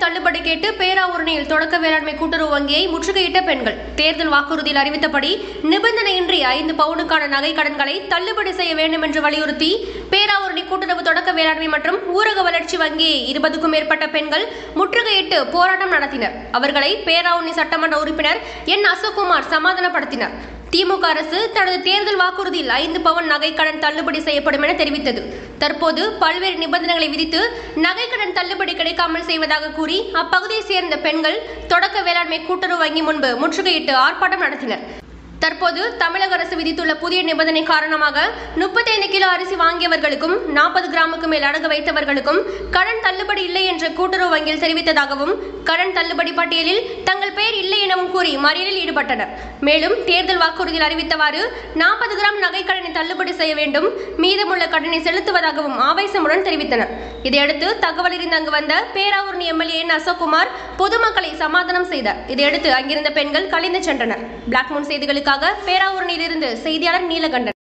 தள்ளுபடி கேட்டு பேராவூரணியில் தொடக்க வேளாண்மை கூட்டுறவு வங்கியை முற்றுகையிட்ட பெண்கள் தேர்தல் வாக்குறுதியில் அறிவித்தபடி நிபந்தனையின்றி ஐந்து பவுனுக்கான நகை கடன்களை தள்ளுபடி செய்ய வேண்டும் என்று வலியுறுத்தி பேராவூரணி கூட்டுறவு தொடக்க வேளாண்மை மற்றும் ஊரக வளர்ச்சி வங்கியை இருபதுக்கும் மேற்பட்ட பெண்கள் முற்றுகையிட்டு போராட்டம் நடத்தினர் அவர்களை பேராவூரணி சட்டமன்ற உறுப்பினர் என் அசோக்குமார் சமாதானப்படுத்தினர் திமுக அரசு தனது தேர்தல் வாக்குறுதியில் ஐந்து பவன் நகைக்கடன் தள்ளுபடி செய்யப்படும் என தெரிவித்தது தற்போது பல்வேறு நிபந்தனைகளை விதித்து நகைக்கடன் தள்ளுபடி கிடைக்காமல் செய்வதாக கூறி அப்பகுதியை சேர்ந்த பெண்கள் தொடக்க வேளாண்மை கூட்டுறவு வங்கி முன்பு முற்றுகையிட்டு ஆர்ப்பாட்டம் நடத்தினர் தற்போது தமிழக அரசு விதித்துள்ள புதிய நிபந்தனை காரணமாக முப்பத்தைந்து கிலோ அரிசி வாங்கியவர்களுக்கும் நாற்பது கிராமுக்கு மேல் அடகு வைத்தவர்களுக்கும் கடன் தள்ளுபடி இல்லை என்று கூட்டுறவு வங்கியில் தெரிவித்ததாகவும் கடன் தள்ளுபடி பட்டியலில் தங்கள் பெயர் இல்லை எனவும் கூறி மறியலில் ஈடுபட்டனர் மேலும் தேர்தல் வாக்குறுதியில் அறிவித்தவாறு நாற்பது கிராம் நகைக்கடனை தள்ளுபடி செய்ய வேண்டும் மீதமுள்ள கடனை செலுத்துவதாகவும் ஆவேசமுடன் தெரிவித்தனர் இதையடுத்து தகவல் அறிந்து அங்கு வந்த பேராவூரணி எம்எல்ஏ என் அசோக்குமார் பொதுமக்களை சமாதானம் செய்தார் இதையடுத்து அங்கிருந்த பெண்கள் கலைந்து சென்றனர் பிளாக் மூன் செய்திகளுக்காக பேராவூரணியிலிருந்து செய்தியாளர் நீலகண்டன்